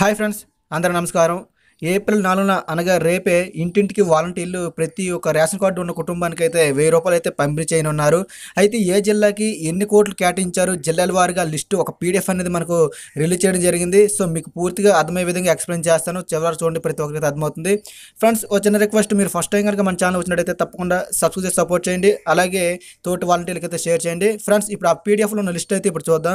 hi friends అందరూ నమస్కారం April నాలుగున అనగా రేపే ఇంటింటికి వాలంటీర్లు ప్రతి ఒక్క రేషన్ కార్డు ఉన్న కుటుంబానికి అయితే వెయ్యి రూపాయలు అయితే పంపిణీ చేయనున్నారు అయితే ఏ జిల్లాకి ఎన్ని కోట్లు కేటాయించారు జిల్లాల వారీగా లిస్టు ఒక పీడిఎఫ్ అనేది మనకు రిలీజ్ చేయడం జరిగింది సో మీకు పూర్తిగా అర్థమయ్యే విధంగా ఎక్స్ప్లెయిన్ చేస్తాను చివరి చూడండి ప్రతి ఒక్కరికి అర్థమవుతుంది ఫ్రెండ్స్ ఒక చిన్న రిక్వెస్ట్ మీరు ఫస్ట్ టైం కనుక మన ఛానల్ వచ్చినట్టయితే తప్పకుండా సబ్స్క్రైబ్ చేసి సపోర్ట్ చేయండి అలాగే తోటి వాలంటీర్లకి అయితే షేర్ చేయండి ఫ్రెండ్స్ ఇప్పుడు ఆ పీడిఎఫ్లో ఉన్న లిస్ట్ అయితే ఇప్పుడు చూద్దాం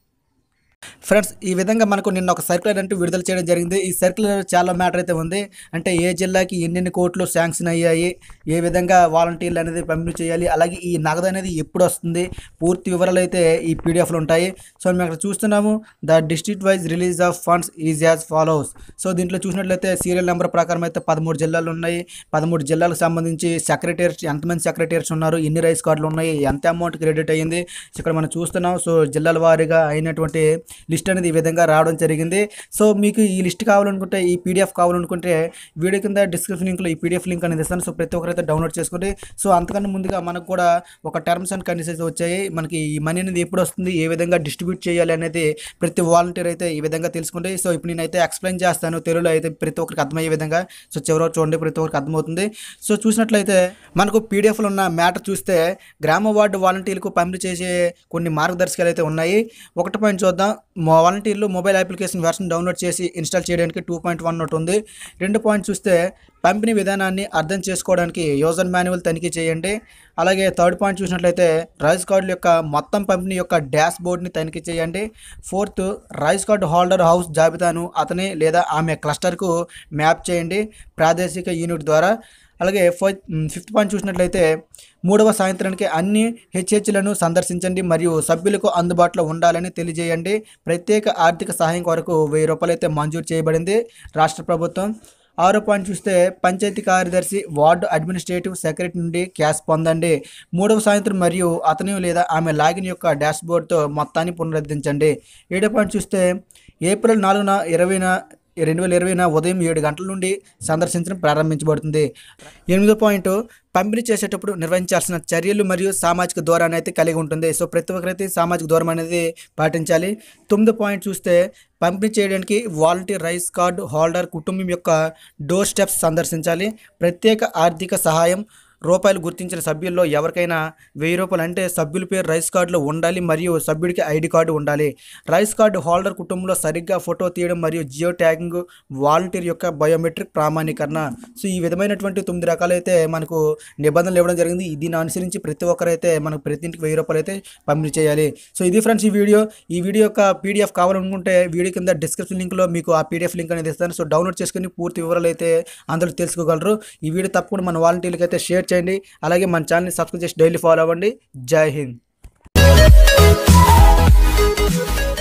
ఫ్రెండ్స్ ఈ విధంగా మనకు నిన్న ఒక సర్క్యులర్ అంటూ విడుదల చేయడం జరిగింది ఈ సర్క్యులర్ చాలా మ్యాటర్ అయితే ఉంది అంటే ఏ జిల్లాకి ఎన్నెన్ని కోట్లు శాంక్షన్ అయ్యాయి ఏ విధంగా వాలంటీర్లు అనేది పంపిణీ చేయాలి అలాగే ఈ నగదు అనేది ఎప్పుడు వస్తుంది పూర్తి వివరాలు అయితే ఈ పీడిఎఫ్లో ఉంటాయి సో మేము అక్కడ చూస్తున్నాము the district wise release of funds is as follows so దీంట్లో చూసినట్లయితే సీరియల్ నెంబర్ ప్రకారం అయితే పదమూడు జిల్లాలు ఉన్నాయి పదమూడు జిల్లాలకు సంబంధించి సెక్రటరీస్ ఎంతమంది సెక్రటరీస్ ఉన్నారు ఎన్ని రైస్ కార్డులు ఉన్నాయి ఎంత అమౌంట్ క్రెడిట్ అయ్యింది సో ఇక్కడ మనం చూస్తున్నాం సో జిల్లాల వారీగా అయినటువంటి లిస్ట్ అనేది ఈ విధంగా రావడం జరిగింది సో మీకు ఈ లిస్ట్ కావాలనుకుంటే ఈ పీడిఎఫ్ కావాలనుకుంటే వీడియో కింద డిస్క్రిప్షన్ లింక్లో ఈ పీడిఎఫ్ లింక్ అనేది ఇస్తాను సో ప్రతి ఒక్కరైతే డౌన్లోడ్ చేసుకోండి సో అంతకన్నా ముందుగా మనకు కూడా ఒక టర్మ్స్ అండ్ కండిషన్స్ వచ్చాయి మనకి ఈ మనీ అనేది ఎప్పుడు వస్తుంది ఏ విధంగా డిస్ట్రిబ్యూట్ చేయాలి అనేది ప్రతి వాలంటీర్ అయితే ఈ విధంగా తెలుసుకోండి సో ఇప్పుడు నేనైతే ఎక్స్ప్లెయిన్ చేస్తాను తెలుగులో అయితే ప్రతి ఒక్కరికి అర్థమయ్యే విధంగా సో చివరి చూడండి ప్రతి ఒక్కరికి అర్థమవుతుంది సో చూసినట్లయితే మనకు పీడిఎఫ్లో ఉన్న మ్యాటర్ చూస్తే గ్రామ వార్డు వాలంటీర్లకు పంపిణీ చేసే కొన్ని మార్గదర్శకాలు అయితే ఉన్నాయి ఒకటి పాయింట్ చూద్దాం మా వాలంటీర్లు మొబైల్ అప్లికేషన్ వెర్షన్ డౌన్లోడ్ చేసి ఇన్స్టాల్ చేయడానికి టూ పాయింట్ వన్ ఒకటి ఉంది రెండు పాయింట్ చూస్తే పంపిణీ విధానాన్ని అర్థం చేసుకోవడానికి యూజర్ మాన్యువల్ తనిఖీ చేయండి అలాగే థర్డ్ పాయింట్ చూసినట్లయితే రైస్ కార్డుల యొక్క మొత్తం పంపిణీ యొక్క డాష్ బోర్డ్ని తనిఖీ చేయండి fourth rice card holder house జాబితాను అతని లేదా ఆమె క్లస్టర్కు మ్యాప్ చేయండి ప్రాదేశిక యూనిట్ ద్వారా అలాగే ఫోర్త్ ఫిఫ్త్ పాయింట్ చూసినట్లయితే మూడవ సాయంత్రానికి అన్ని హెచ్హెచ్లను సందర్శించండి మరియు సభ్యులకు అందుబాటులో ఉండాలని తెలియజేయండి ప్రత్యేక ఆర్థిక సహాయం కొరకు వెయ్యి రూపాయలు అయితే మంజూరు చేయబడింది రాష్ట్ర ప్రభుత్వం ఆరో పాయింట్ చూస్తే పంచాయతీ కార్యదర్శి వార్డు అడ్మినిస్ట్రేటివ్ సెక్రటరీ నుండి క్యాష్ పొందండి మూడవ సాయంత్రం మరియు అతని లేదా ఆమె లాగిన్ యొక్క డాష్ బోర్డ్తో మొత్తాన్ని పునరుద్ధరించండి ఏడో పాయింట్ చూస్తే ఏప్రిల్ నాలుగున ఇరవైన రెండు వేల ఇరవైన ఉదయం ఏడు గంటల నుండి సందర్శించడం ప్రారంభించబడుతుంది ఎనిమిదో పాయింట్ పంపిణీ చేసేటప్పుడు నిర్వహించాల్సిన చర్యలు మరియు సామాజిక దూరాన్ని అయితే కలిగి ఉంటుంది సో ప్రతి ఒక్కరైతే సామాజిక దూరం అనేది పాటించాలి తొమ్మిదో పాయింట్ చూస్తే పంపిణీ చేయడానికి వాలంటీర్ రైస్ కార్డు హోల్డర్ కుటుంబం యొక్క డోర్ స్టెప్స్ సందర్శించాలి ప్రత్యేక ఆర్థిక సహాయం రూపాయలు గుర్తించిన సభ్యుల్లో ఎవరికైనా వెయ్యి రూపాయలు అంటే సభ్యుల పేరు రైస్ కార్డులో ఉండాలి మరియు సభ్యుడికి ఐడి కార్డు ఉండాలి రైస్ కార్డు హోల్డర్ కుటుంబంలో సరిగ్గా ఫోటో తీయడం మరియు జియో ట్యాగింగ్ వాలంటీర్ యొక్క బయోమెట్రిక్ ప్రామాణీకరణ సో ఈ విధమైనటువంటి తొమ్మిది రకాలైతే మనకు నిబంధనలు ఇవ్వడం జరిగింది దీన్ని అనుసరించి ప్రతి ఒక్కరైతే మనకు ప్రతి ఇంటికి వెయ్యి రూపాయలు అయితే పంపిణీ చేయాలి సో ఇది ఫ్రెండ్స్ ఈ వీడియో ఈ వీడియో యొక్క పీడిఎఫ్ కావాలనుకుంటే వీడియో కింద డిస్క్రిప్షన్ లింక్లో మీకు ఆ పీడిఎఫ్ లింక్ అనేది ఇస్తాను సో డౌన్లోడ్ చేసుకుని పూర్తి వివరాలు అయితే అందరూ తెలుసుకోగలరు ఈ వీడియో తప్పకుండా మన వాలంటీర్లకి అయితే షేర్ చేయండి అలాగే మన ఛానల్ని సబ్స్క్రైబ్ చేసి డైలీ ఫాలో అవ్వండి జై హింద్